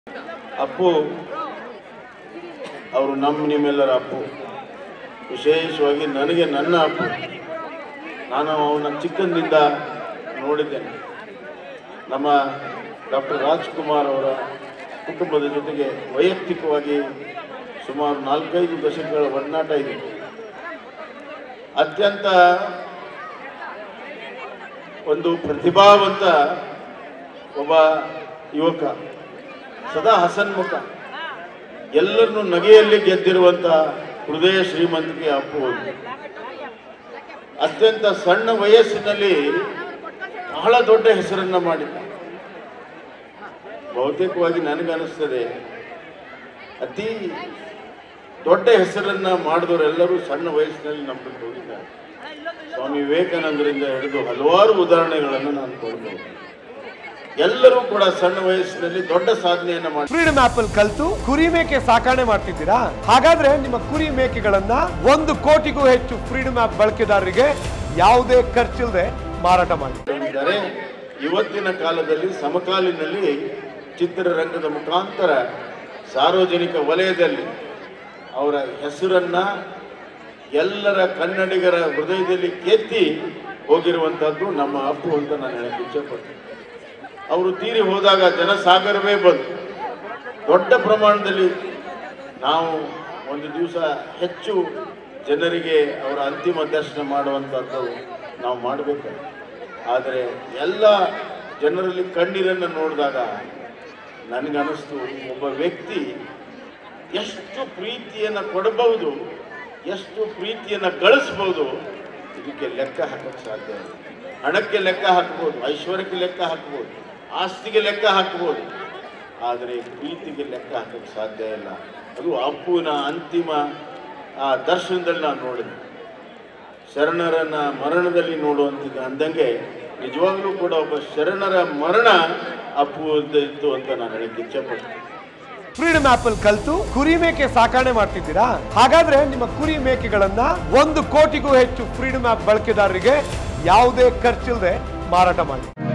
ಅಪ್ಪು ಅವರು ನಮ್ಮ ನಿಮ್ಮೆಲ್ಲರ ಅಪ್ಪು ವಿಶೇಷವಾಗಿ ನನಗೆ ನನ್ನ ಅಪ್ಪು ನಾನು ಅವನ ಚಿಕ್ಕಂದಿನಿಂದ ನೋಡಿದ್ದೇನೆ ನಮ್ಮ ಡಾಕ್ಟರ್ ರಾಜ್ಕುಮಾರ್ ಅವರ ಕುಟುಂಬದ ಜೊತೆಗೆ ವೈಯಕ್ತಿಕವಾಗಿ ಸುಮಾರು ನಾಲ್ಕೈದು ದಶಕಗಳ ಒಡನಾಟ ಇದೆ ಅತ್ಯಂತ ಒಂದು ಪ್ರತಿಭಾವಂತ ಒಬ್ಬ ಯುವಕ ಸದಾ ಹಸನ್ಮುಖ ಎಲ್ಲರನ್ನು ನಗೆಯಲ್ಲಿ ಗೆದ್ದಿರುವಂತ ಹೃದಯ ಶ್ರೀಮಂತಿಕೆ ಅಪ್ಪು ಒಂದು. ಅತ್ಯಂತ ಸಣ್ಣ ವಯಸ್ಸಿನಲ್ಲಿ ಬಹಳ ದೊಡ್ಡ ಹೆಸರನ್ನ ಮಾಡಿದ್ದ ಬಹುತೇಕವಾಗಿ ನನಗನ್ನಿಸ್ತದೆ ಅತಿ ದೊಡ್ಡ ಹೆಸರನ್ನ ಮಾಡಿದವರೆಲ್ಲರೂ ಸಣ್ಣ ವಯಸ್ಸಿನಲ್ಲಿ ನಮ್ಮ ಬಿಟ್ಟು ಹೋಗಿದ್ದಾರೆ ಸ್ವಾಮಿ ವಿವೇಕಾನಂದರಿಂದ ಹಿಡಿದು ಹಲವಾರು ಉದಾಹರಣೆಗಳನ್ನು ನಾನು ಕೊಡ್ಬೋದು ಎಲ್ಲರೂ ಕೂಡ ಸಣ್ಣ ವಯಸ್ಸಿನಲ್ಲಿ ದೊಡ್ಡ ಸಾಧನೆಯನ್ನ ಮಾಡಿ ಫ್ರೀಡಮ್ ಆಪ್ ಅಲ್ಲಿ ಕಲ್ತು ಕುರಿ ಮೇಕೆ ಸಾಕಣೆ ಮಾಡ್ತಿದ್ದೀರಾ ಹಾಗಾದ್ರೆ ನಿಮ್ಮ ಕುರಿ ಮೇಕೆಗಳನ್ನ ಒಂದು ಕೋಟಿಗೂ ಹೆಚ್ಚು ಫ್ರೀಡಮ್ ಆಪ್ ಬಳಕೆದಾರರಿಗೆ ಯಾವುದೇ ಖರ್ಚಿಲ್ಲದೆ ಮಾರಾಟ ಮಾಡಿ ಇದ್ದಾರೆ ಇವತ್ತಿನ ಕಾಲದಲ್ಲಿ ಸಮಕಾಲೀನಲ್ಲಿ ಚಿತ್ರರಂಗದ ಮುಖಾಂತರ ಸಾರ್ವಜನಿಕ ವಲಯದಲ್ಲಿ ಅವರ ಹೆಸರನ್ನ ಎಲ್ಲರ ಕನ್ನಡಿಗರ ಹೃದಯದಲ್ಲಿ ಕೆತ್ತಿ ಹೋಗಿರುವಂತಹದ್ದು ನಮ್ಮ ಅಪ್ಪು ಅಂತ ನಾನು ಹೇಳಕ್ಕೆ ಇಚ್ಛೆಪಡ್ತೀನಿ ಅವರು ತೀರಿ ಹೋದಾಗ ಜನಸಾಗರವೇ ಬಂತು ದೊಡ್ಡ ಪ್ರಮಾಣದಲ್ಲಿ ನಾವು ಒಂದು ದಿವಸ ಹೆಚ್ಚು ಜನರಿಗೆ ಅವರ ಅಂತಿಮ ದರ್ಶನ ಮಾಡುವಂಥದ್ದು ನಾವು ಮಾಡಬೇಕು ಆದರೆ ಎಲ್ಲ ಜನರಲ್ಲಿ ಕಣ್ಣೀರನ್ನು ನೋಡಿದಾಗ ನನಗನ್ನಿಸ್ತು ಒಬ್ಬ ವ್ಯಕ್ತಿ ಎಷ್ಟು ಪ್ರೀತಿಯನ್ನು ಕೊಡಬಹುದು ಎಷ್ಟು ಪ್ರೀತಿಯನ್ನು ಗಳಿಸ್ಬೋದು ಇದಕ್ಕೆ ಲೆಕ್ಕ ಹಾಕಕ್ಕೆ ಸಾಧ್ಯ ಇಲ್ಲ ಹಣಕ್ಕೆ ಲೆಕ್ಕ ಹಾಕ್ಬೋದು ಐಶ್ವರ್ಯಕ್ಕೆ ಲೆಕ್ಕ ಹಾಕ್ಬೋದು ಆಸ್ತಿಗೆ ಲೆಕ್ಕ ಹಾಕ್ಬೋದು ಆದರೆ ಪ್ರೀತಿಗೆ ಲೆಕ್ಕ ಹಾಕಕ್ಕೆ ಸಾಧ್ಯ ಇಲ್ಲ ಅದು ಅಪ್ಪುವಿನ ಅಂತಿಮ ಆ ದರ್ಶನದಲ್ಲಿ ನಾನು ನೋಡಿದೆ ಶರಣರನ್ನ ಮರಣದಲ್ಲಿ ನೋಡುವಂಥದ್ದು ಅಂದಂಗೆ ನಿಜವಾಗ್ಲೂ ಕೂಡ ಒಬ್ಬ ಶರಣರ ಮರಣ ಅಪ್ಪು ಇತ್ತು ಅಂತ ನಾನು ಹೇಳಕ್ಕೆ ಇಚ್ಛೆಪಡ್ತೀನಿ ಫ್ರೀಡಮ್ ಆಪ್ ಅಲ್ಲಿ ಕಲ್ತು ಕುರಿ ಮೇಕೆ ಸಾಕಣೆ ಮಾಡ್ತಿದ್ದೀರಾ ಹಾಗಾದ್ರೆ ನಿಮ್ಮ ಕುರಿ ಮೇಕೆಗಳನ್ನ ಒಂದು ಕೋಟಿಗೂ ಹೆಚ್ಚು ಫ್ರೀಡಮ್ ಆಪ್ ಬಳಕೆದಾರರಿಗೆ ಯಾವುದೇ ಖರ್ಚಿಲ್ಲದೆ ಮಾರಾಟ ಮಾಡಿ